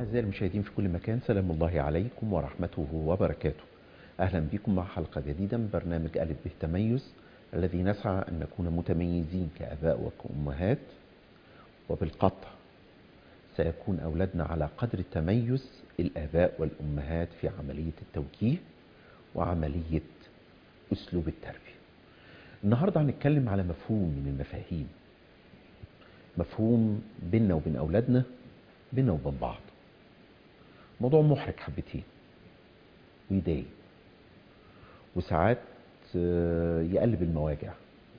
أعزائي المشاهدين في كل مكان سلام الله عليكم ورحمته وبركاته أهلا بكم مع حلقة جديدة من برنامج ألف به تميز الذي نسعى أن نكون متميزين كأباء وكأمهات وبالقطع سيكون أولادنا على قدر التميز الآباء والأمهات في عملية التوجيه وعملية أسلوب التربية النهاردة هنتكلم على مفهوم من المفاهيم مفهوم بيننا وبين أولادنا بيننا وبين بعض موضوع محرج حبتين ويضايق وساعات يقلب المواجع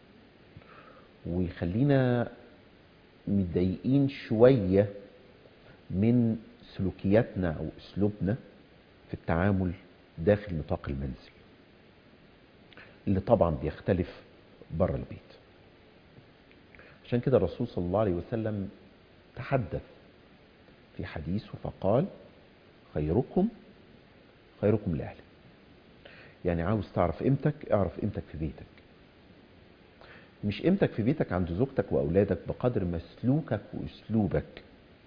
ويخلينا متضايقين شوية من سلوكياتنا أو أسلوبنا في التعامل داخل نطاق المنزل اللي طبعا بيختلف بره البيت عشان كده الرسول صلى الله عليه وسلم تحدث في حديثه فقال خيركم خيركم لأهله يعني عاوز تعرف قيمتك اعرف قيمتك في بيتك مش قيمتك في بيتك عند زوجتك وأولادك بقدر ما سلوكك وأسلوبك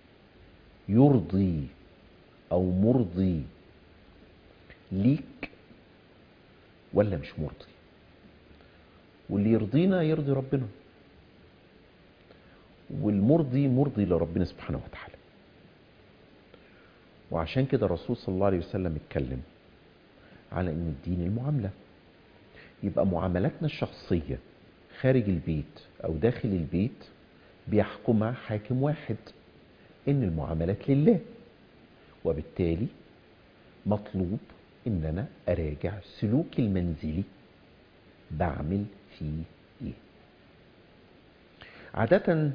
يرضي أو مرضي ليك ولا مش مرضي واللي يرضينا يرضي ربنا والمرضي مرضي لربنا سبحانه وتعالى وعشان كده الرسول صلى الله عليه وسلم اتكلم على ان الدين المعامله يبقى معاملاتنا الشخصيه خارج البيت او داخل البيت بيحكمها حاكم واحد ان المعاملات لله وبالتالي مطلوب ان انا اراجع سلوكي المنزلي بعمل فيه ايه عادة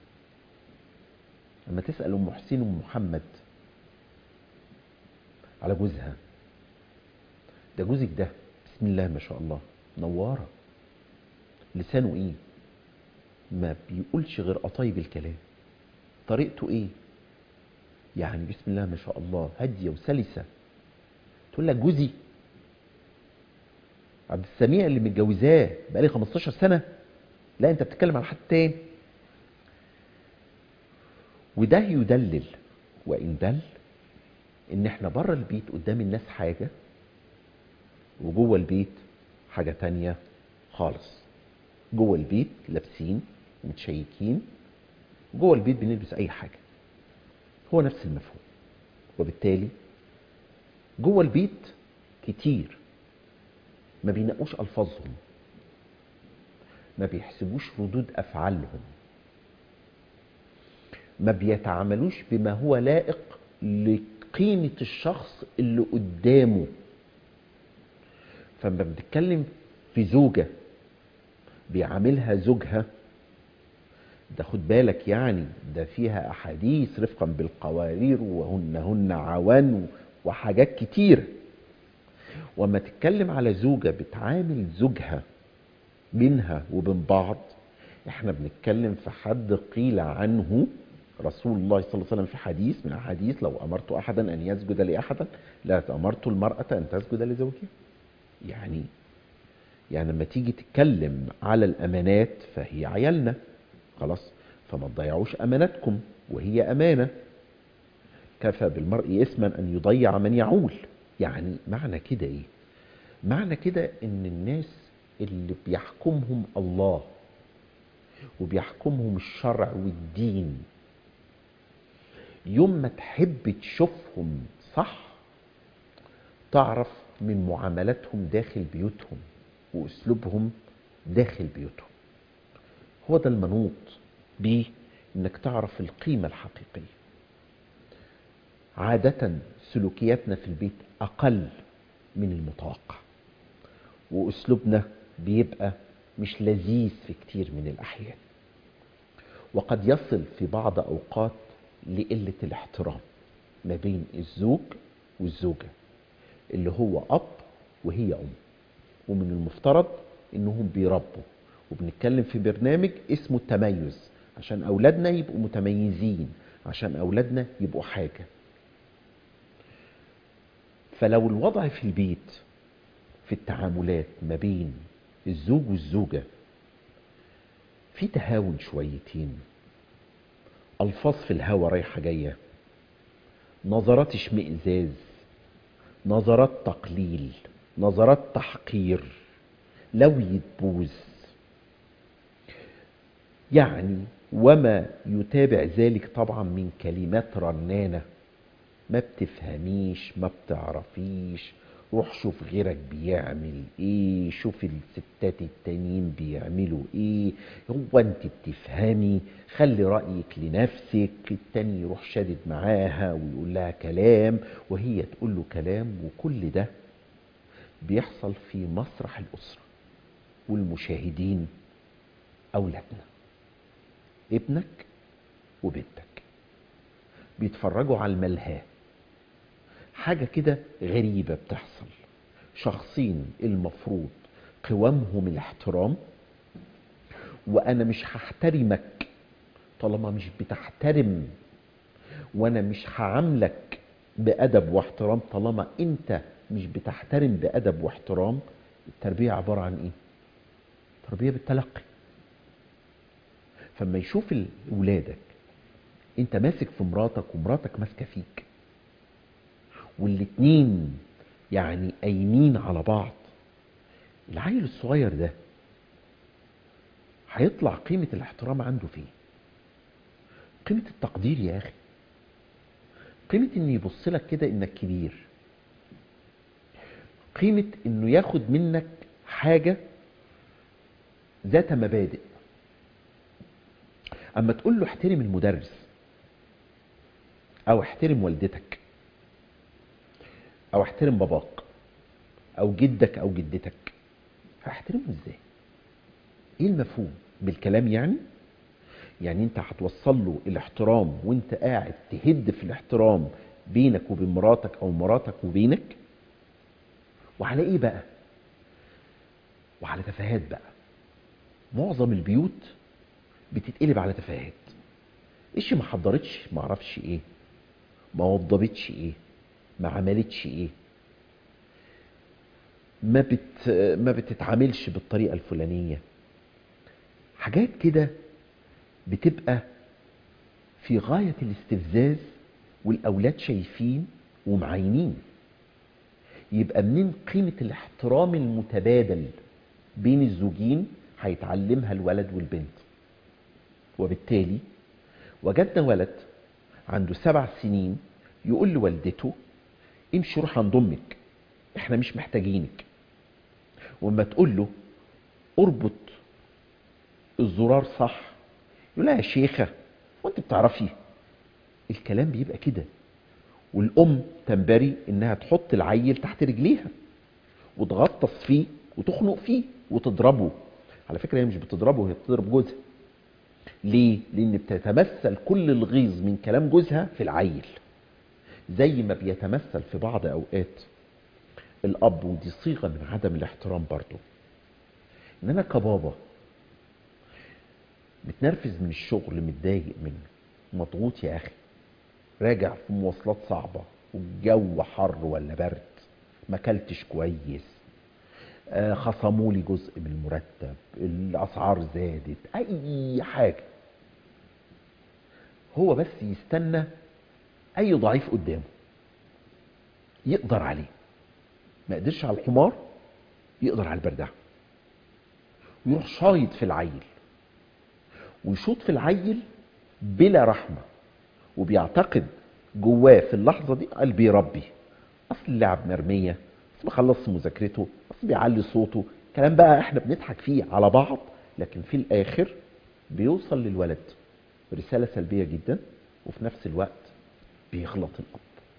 لما تسأل ام حسين ام محمد على جوزها ده جوزك ده بسم الله ما شاء الله نوارة لسانه ايه ما بيقولش غير قطايب الكلام طريقته ايه يعني بسم الله ما شاء الله هاديه وسلسه تقول لك جوزي عبد السميع اللي متجوزاه بقالي 15 سنه لا انت بتتكلم على حد تاني وده يدلل وان دل ان احنا بره البيت قدام الناس حاجه وجوه البيت حاجه تانية خالص جوه البيت لابسين ومتشيكين جوه البيت بنلبس اي حاجه هو نفس المفهوم وبالتالي جوه البيت كتير ما بينقوش الفاظهم ما بيحسبوش ردود افعالهم ما بيتعاملوش بما هو لائق لقيمه الشخص اللي قدامه فلما بنتكلم في زوجه بيعاملها زوجها ده خد بالك يعني ده فيها احاديث رفقا بالقوارير وهن هن عوان وحاجات كتير وما تتكلم على زوجه بتعامل زوجها بينها وبين بعض احنا بنتكلم في حد قيل عنه رسول الله صلى الله عليه وسلم في حديث من الاحاديث لو امرت احدا ان يسجد لاحد لا امرت المراه ان تسجد لزوجها يعني يعني لما تيجي تتكلم على الامانات فهي عيالنا خلاص فما تضيعوش اماناتكم وهي امانه كفى بالمرء اثما ان يضيع من يعول يعني معنى كده ايه معنى كده ان الناس اللي بيحكمهم الله وبيحكمهم الشرع والدين يوم ما تحب تشوفهم صح تعرف من معاملاتهم داخل بيوتهم واسلوبهم داخل بيوتهم هو ده المنوط بيه انك تعرف القيمة الحقيقية عادة سلوكياتنا في البيت اقل من المتوقع واسلوبنا بيبقى مش لذيذ في كتير من الاحيان وقد يصل في بعض اوقات لقلة الاحترام ما بين الزوج والزوجة اللي هو اب وهي ام ومن المفترض انهم بيربوا وبنتكلم في برنامج اسمه التميز عشان اولادنا يبقوا متميزين عشان اولادنا يبقوا حاجه فلو الوضع في البيت في التعاملات ما بين الزوج والزوجه في تهاون شويتين الفاظ في الهوا رايحه جايه نظرات اشمئزاز نظرات تقليل نظرات تحقير لوية بوز يعني وما يتابع ذلك طبعا من كلمات رنانة ما بتفهميش ما بتعرفيش روح شوف غيرك بيعمل ايه شوف الستات التانيين بيعملوا ايه هو انت بتفهمي خلي رأيك لنفسك التاني يروح شادد معاها ويقول لها كلام وهي تقول له كلام وكل ده بيحصل في مسرح الأسرة والمشاهدين أولادنا ابنك وبنتك بيتفرجوا على الملهاه حاجة كده غريبة بتحصل شخصين المفروض قوامهم الاحترام وأنا مش هحترمك طالما مش بتحترم وأنا مش هعاملك بأدب واحترام طالما أنت مش بتحترم بأدب واحترام التربية عبارة عن إيه؟ تربية بالتلقي فما يشوف ولادك انت ماسك في مراتك ومراتك ماسكه فيك والاتنين يعني قايمين على بعض العيل الصغير ده هيطلع قيمة الاحترام عنده فين قيمة التقدير يا أخي قيمة إنه يبص لك كده إنك كبير قيمة إنه ياخد منك حاجة ذات مبادئ أما تقول له احترم المدرس أو احترم والدتك او احترم باباك او جدك او جدتك هحترمه ازاي ايه المفهوم بالكلام يعني يعني انت هتوصل له الاحترام وانت قاعد تهد في الاحترام بينك وبين مراتك او مراتك وبينك وعلى ايه بقى وعلى تفاهات بقى معظم البيوت بتتقلب على تفاهات ايش ما حضرتش ما اعرفش ايه ما وضبتش ايه ما عملتش ايه ما بت ما بتتعاملش بالطريقه الفلانيه حاجات كده بتبقى في غايه الاستفزاز والاولاد شايفين ومعاينين يبقى منين قيمه الاحترام المتبادل بين الزوجين هيتعلمها الولد والبنت وبالتالي وجدنا ولد عنده سبع سنين يقول لوالدته امشي روح عند امك احنا مش محتاجينك واما تقول له اربط الزرار صح يقول لها يا شيخه وانت بتعرفي الكلام بيبقى كده والام تنبري انها تحط العيل تحت رجليها وتغطس فيه وتخنق فيه وتضربه على فكره هي مش بتضربه هي بتضرب جوزها ليه لان بتتمثل كل الغيظ من كلام جوزها في العيل زي ما بيتمثل في بعض اوقات الاب ودي صيغه من عدم الاحترام برضه ان انا كبابا متنرفز من الشغل متضايق منه مضغوط يا اخي راجع في مواصلات صعبه والجو حر ولا برد ما اكلتش كويس آه خصموا لي جزء من المرتب الاسعار زادت اي حاجه هو بس يستنى اي ضعيف قدامه يقدر عليه ما قدرش على الحمار يقدر على البردعه ويروح شايط في العيل ويشوط في العيل بلا رحمه وبيعتقد جواه في اللحظه دي قلبي ربي اصل اللعب مرميه اصل بخلص مذاكرته اصل بيعلي صوته كلام بقى احنا بنضحك فيه على بعض لكن في الاخر بيوصل للولد رساله سلبيه جدا وفي نفس الوقت بيغلط الاب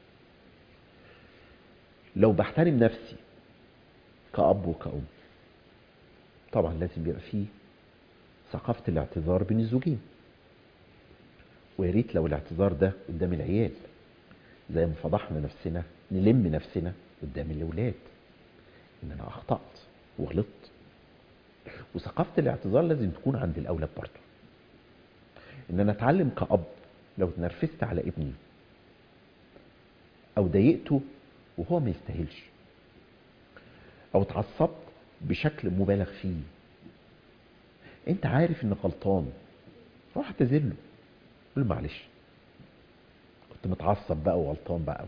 لو بحترم نفسي كأب وكأم طبعا لازم يبقى فيه ثقافة الاعتذار بين الزوجين ويا ريت لو الاعتذار ده قدام العيال زي ما فضحنا نفسنا نلم نفسنا قدام الاولاد ان انا اخطأت وغلطت وثقافة الاعتذار لازم تكون عند الاولاد برضه ان انا اتعلم كأب لو اتنرفزت على ابني او ضايقته وهو ما يستاهلش او اتعصبت بشكل مبالغ فيه انت عارف انك غلطان روح اعتذر له قول له معلش كنت كنت متعصب بقى وغلطان بقى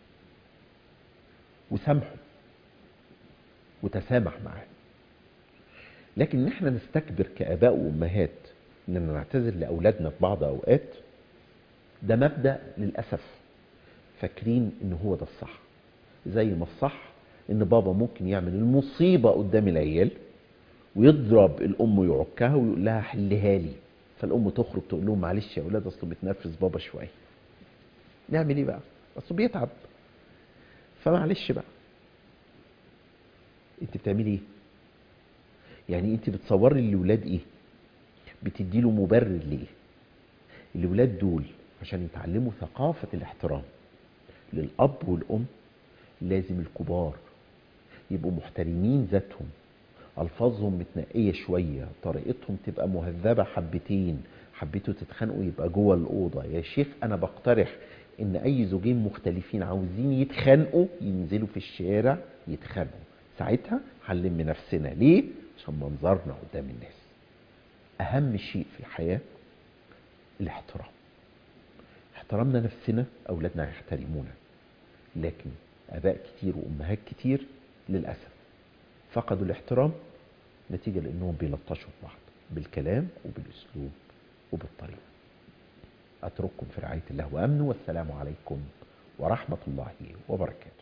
وسامحه وتسامح معاه لكن ان احنا نستكبر كاباء وامهات اننا نعتذر لاولادنا في بعض اوقات ده مبدا للاسف فاكرين ان هو ده الصح زي ما الصح ان بابا ممكن يعمل المصيبه قدام العيال ويضرب الام ويعكها ويقول لها حلها لي فالام تخرج تقول لهم معلش يا اولاد اصله بتنرفز بابا شويه نعمل ايه بقى اصله بيتعب فمعلش بقى انت بتعملي ايه يعني انت بتصوري الاولاد ايه بتدي له مبرر ليه الاولاد دول عشان يتعلموا ثقافه الاحترام للاب والام لازم الكبار يبقوا محترمين ذاتهم الفاظهم متنقيه شويه طريقتهم تبقى مهذبه حبتين حبيتوا تتخانقوا يبقى جوه الاوضه يا شيخ انا بقترح ان اي زوجين مختلفين عاوزين يتخانقوا ينزلوا في الشارع يتخانقوا ساعتها هنلم نفسنا ليه عشان منظرنا قدام الناس اهم شيء في الحياه الاحترام احترامنا نفسنا اولادنا هيحترمونا لكن اباء كتير وامهات كتير للاسف فقدوا الاحترام نتيجه لانهم بيلطشوا في بعض بالكلام وبالاسلوب وبالطريقه اترككم في رعايه الله وامنه والسلام عليكم ورحمه الله وبركاته